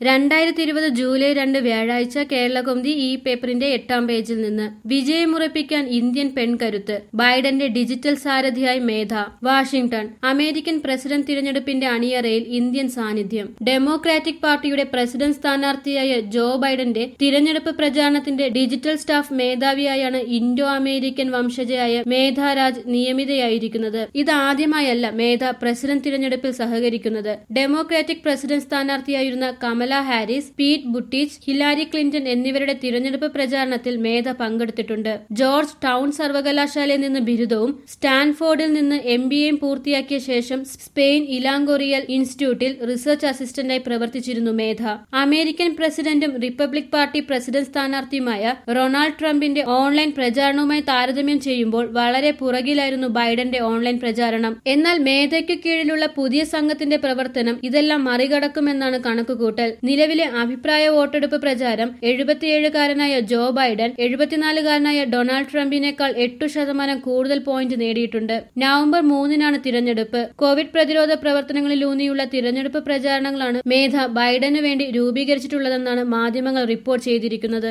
രണ്ടായിരത്തി ഇരുപത് ജൂലൈ രണ്ട് വ്യാഴാഴ്ച കേരളകൗമുദി ഈ പേപ്പറിന്റെ എട്ടാം പേജിൽ നിന്ന് വിജയമുറപ്പിക്കാൻ ഇന്ത്യൻ പെൺകരുത്ത് ബൈഡന്റെ ഡിജിറ്റൽ സാരഥിയായി മേധ വാഷിംഗ്ടൺ അമേരിക്കൻ പ്രസിഡന്റ് തിരഞ്ഞെടുപ്പിന്റെ അണിയറയിൽ ഇന്ത്യൻ സാന്നിധ്യം ഡെമോക്രാറ്റിക് പാർട്ടിയുടെ പ്രസിഡന്റ് സ്ഥാനാർത്ഥിയായ ജോ ബൈഡന്റെ തിരഞ്ഞെടുപ്പ് പ്രചാരണത്തിന്റെ ഡിജിറ്റൽ സ്റ്റാഫ് മേധാവിയായാണ് ഇൻഡോ അമേരിക്കൻ വംശജയായ മേധ രാജ് നിയമിതയായിരിക്കുന്നത് ഇതാദ്യമായല്ല മേധ പ്രസിഡന്റ് തിരഞ്ഞെടുപ്പിൽ സഹകരിക്കുന്നത് ഡെമോക്രാറ്റിക് പ്രസിഡന്റ് സ്ഥാനാർത്ഥിയായിരുന്ന Kamala Harris Pete Buttigieg Hillary Clinton എന്നിവരുടെ തിരഞ്ഞെടുപ്പ് പ്രചാരണത്തിൽ മേധ പങ്കെടുത്തിട്ടുണ്ട് ജോർജ് ടൗൺ സർവകലാശാലയിൽ നിന്ന് ബിരുദവും സ്റ്റാൻഫോർഡിൽ നിന്ന് എം ബി എയും പൂർത്തിയാക്കിയ ശേഷം സ്പെയിൻ ഇലാങ്കോറിയൽ ഇൻസ്റ്റിറ്റ്യൂട്ടിൽ റിസർച്ച് അസിസ്റ്റന്റായി പ്രവർത്തിച്ചിരുന്നു മേധ അമേരിക്കൻ പ്രസിഡന്റും റിപ്പബ്ലിക് പാർട്ടി പ്രസിഡന്റ് സ്ഥാനാർത്ഥിയുമായ റൊണാൾഡ് ട്രംപിന്റെ ഓൺലൈൻ പ്രചാരണവുമായി താരതമ്യം ചെയ്യുമ്പോൾ വളരെ പുറകിലായിരുന്നു ബൈഡന്റെ ഓൺലൈൻ പ്രചാരണം എന്നാൽ മേധയ്ക്ക് കീഴിലുള്ള പുതിയ സംഘത്തിന്റെ പ്രവർത്തനം ഇതെല്ലാം മറികടക്കുമെന്നാണ് കണക്കുകൂട്ടൽ നിലവിലെ അഭിപ്രായ വോട്ടെടുപ്പ് പ്രചാരം എഴുപത്തിയേഴുകാരനായ ജോ ബൈഡൻ എഴുപത്തിനാലുകാരനായ ഡൊണാൾഡ് ട്രംപിനേക്കാൾ എട്ടു ശതമാനം കൂടുതൽ പോയിന്റ് നേടിയിട്ടുണ്ട് നവംബർ മൂന്നിനാണ് തിരഞ്ഞെടുപ്പ് കോവിഡ് പ്രതിരോധ പ്രവർത്തനങ്ങളിലൂന്നിയുള്ള തിരഞ്ഞെടുപ്പ് പ്രചാരണങ്ങളാണ് മേധ ബൈഡന് വേണ്ടി രൂപീകരിച്ചിട്ടുള്ളതെന്നാണ് മാധ്യമങ്ങൾ റിപ്പോർട്ട് ചെയ്തിരിക്കുന്നത്